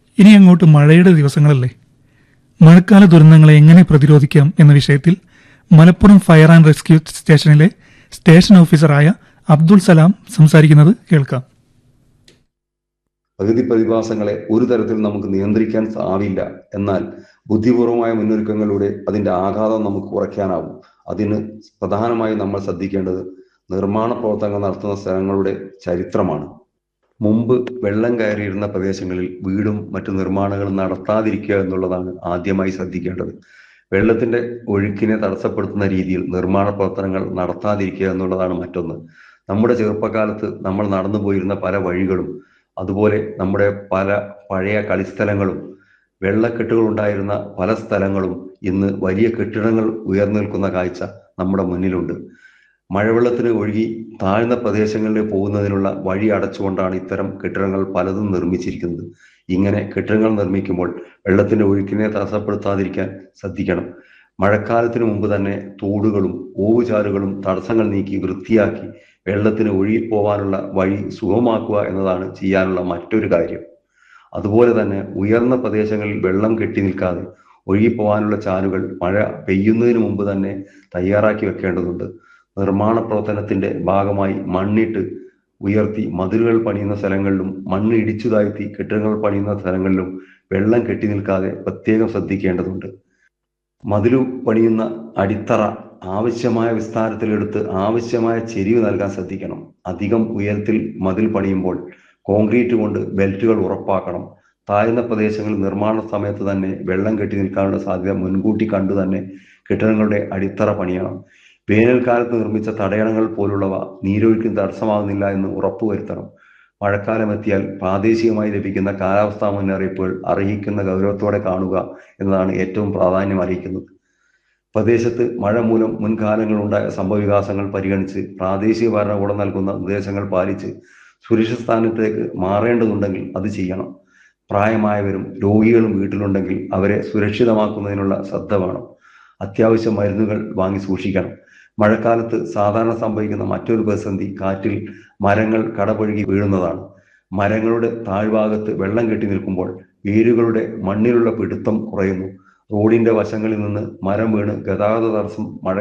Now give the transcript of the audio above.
ഇനി അങ്ങോട്ട് മഴയുടെ ദിവസങ്ങളല്ലേ മഴക്കാല ദുരന്തങ്ങളെ എങ്ങനെ പ്രതിരോധിക്കാം എന്ന വിഷയത്തിൽ മലപ്പുറം ഫയർ ആൻഡ് റെസ്ക്യൂ സ്റ്റേഷനിലെ സ്റ്റേഷൻ ഓഫീസറായ അബ്ദുൾ സലാം സംസാരിക്കുന്നത് കേൾക്കാം പ്രകൃതി പ്രതിഭാസങ്ങളെ ഒരു തരത്തിൽ നമുക്ക് നിയന്ത്രിക്കാൻ ആവില്ല എന്നാൽ ബുദ്ധിപൂർവമായ മുന്നൊരുക്കങ്ങളിലൂടെ അതിന്റെ ആഘാതം നമുക്ക് കുറയ്ക്കാനാവും അതിന് പ്രധാനമായും നമ്മൾ ശ്രദ്ധിക്കേണ്ടത് നിർമ്മാണ പ്രവർത്തനങ്ങൾ നടത്തുന്ന സ്ഥലങ്ങളുടെ ചരിത്രമാണ് മുമ്പ് വെള്ളം കയറിയിരുന്ന പ്രദേശങ്ങളിൽ വീടും മറ്റു നിർമ്മാണങ്ങളും നടത്താതിരിക്കുക എന്നുള്ളതാണ് ആദ്യമായി ശ്രദ്ധിക്കേണ്ടത് വെള്ളത്തിന്റെ ഒഴുക്കിനെ തടസ്സപ്പെടുത്തുന്ന രീതിയിൽ നിർമ്മാണ പ്രവർത്തനങ്ങൾ നടത്താതിരിക്കുക എന്നുള്ളതാണ് മറ്റൊന്ന് നമ്മുടെ ചെറുപ്പകാലത്ത് നമ്മൾ നടന്നു പോയിരുന്ന പല വഴികളും അതുപോലെ നമ്മുടെ പല പഴയ കളിസ്ഥലങ്ങളും വെള്ളക്കെട്ടുകൾ ഉണ്ടായിരുന്ന പല സ്ഥലങ്ങളും ഇന്ന് വലിയ കെട്ടിടങ്ങൾ ഉയർന്നു നിൽക്കുന്ന കാഴ്ച നമ്മുടെ മുന്നിലുണ്ട് മഴവെള്ളത്തിന് ഒഴുകി താഴ്ന്ന പ്രദേശങ്ങളിൽ പോകുന്നതിനുള്ള വഴി അടച്ചുകൊണ്ടാണ് ഇത്തരം കെട്ടിടങ്ങൾ പലതും നിർമ്മിച്ചിരിക്കുന്നത് ഇങ്ങനെ കെട്ടിടങ്ങൾ നിർമ്മിക്കുമ്പോൾ വെള്ളത്തിന്റെ ഒഴുക്കിനെ തടസ്സപ്പെടുത്താതിരിക്കാൻ ശ്രദ്ധിക്കണം മഴക്കാലത്തിന് മുമ്പ് തന്നെ തോടുകളും ഓവുചാലുകളും തടസ്സങ്ങൾ നീക്കി വൃത്തിയാക്കി വെള്ളത്തിന് ഒഴുകി പോകാനുള്ള വഴി സുഗമമാക്കുക എന്നതാണ് ചെയ്യാനുള്ള മറ്റൊരു കാര്യം അതുപോലെ തന്നെ ഉയർന്ന പ്രദേശങ്ങളിൽ വെള്ളം കെട്ടി നിൽക്കാതെ ഒഴുകിപ്പോകാനുള്ള ചാലുകൾ മഴ പെയ്യുന്നതിന് മുമ്പ് തന്നെ തയ്യാറാക്കി വെക്കേണ്ടതുണ്ട് നിർമ്മാണ പ്രവർത്തനത്തിന്റെ ഭാഗമായി മണ്ണിട്ട് ഉയർത്തി മതിലുകൾ പണിയുന്ന സ്ഥലങ്ങളിലും മണ്ണ് ഇടിച്ചു താഴ്ത്തി കെട്ടിടങ്ങൾ പണിയുന്ന സ്ഥലങ്ങളിലും വെള്ളം കെട്ടി നിൽക്കാതെ പ്രത്യേകം ശ്രദ്ധിക്കേണ്ടതുണ്ട് മതിലു പണിയുന്ന അടിത്തറ ആവശ്യമായ വിസ്താരത്തിലെടുത്ത് ആവശ്യമായ ചെരിവ് നൽകാൻ ശ്രദ്ധിക്കണം അധികം ഉയരത്തിൽ മതിൽ പണിയുമ്പോൾ കോൺക്രീറ്റ് കൊണ്ട് ബെൽറ്റുകൾ ഉറപ്പാക്കണം താഴ്ന്ന പ്രദേശങ്ങളിൽ നിർമ്മാണ സമയത്ത് തന്നെ വെള്ളം കെട്ടി നിൽക്കാനുള്ള സാധ്യത മുൻകൂട്ടി കണ്ടു തന്നെ കെട്ടിടങ്ങളുടെ അടിത്തറ പണിയണം വേനൽക്കാലത്ത് നിർമ്മിച്ച തടയണങ്ങൾ പോലുള്ളവ നീരൊഴുക്കിന് തടസ്സമാകുന്നില്ല എന്ന് ഉറപ്പുവരുത്തണം മഴക്കാലം എത്തിയാൽ പ്രാദേശികമായി ലഭിക്കുന്ന കാലാവസ്ഥാ മുന്നറിയിപ്പുകൾ അർഹിക്കുന്ന ഗൗരവത്തോടെ കാണുക എന്നതാണ് ഏറ്റവും പ്രാധാന്യം അറിയിക്കുന്നത് പ്രദേശത്ത് മഴ മൂലം മുൻകാലങ്ങളുണ്ടായ സംഭവവികാസങ്ങൾ പരിഗണിച്ച് പ്രാദേശിക ഭരണകൂടം നൽകുന്ന നിർദ്ദേശങ്ങൾ പാലിച്ച് സുരക്ഷിത സ്ഥാനത്തേക്ക് മാറേണ്ടതുണ്ടെങ്കിൽ അത് ചെയ്യണം പ്രായമായവരും രോഗികളും വീട്ടിലുണ്ടെങ്കിൽ അവരെ സുരക്ഷിതമാക്കുന്നതിനുള്ള ശ്രദ്ധ വേണം അത്യാവശ്യ മരുന്നുകൾ വാങ്ങി സൂക്ഷിക്കണം മഴക്കാലത്ത് സാധാരണ സംഭവിക്കുന്ന മറ്റൊരു പ്രതിസന്ധി കാറ്റിൽ മരങ്ങൾ കടപുഴകി വീഴുന്നതാണ് മരങ്ങളുടെ താഴ്ഭാഗത്ത് വെള്ളം കെട്ടി നിൽക്കുമ്പോൾ വേരുകളുടെ മണ്ണിലുള്ള പിടുത്തം കുറയുന്നു റോഡിന്റെ വശങ്ങളിൽ നിന്ന് മരം വീണ് ഗതാഗത തടസ്സം മഴ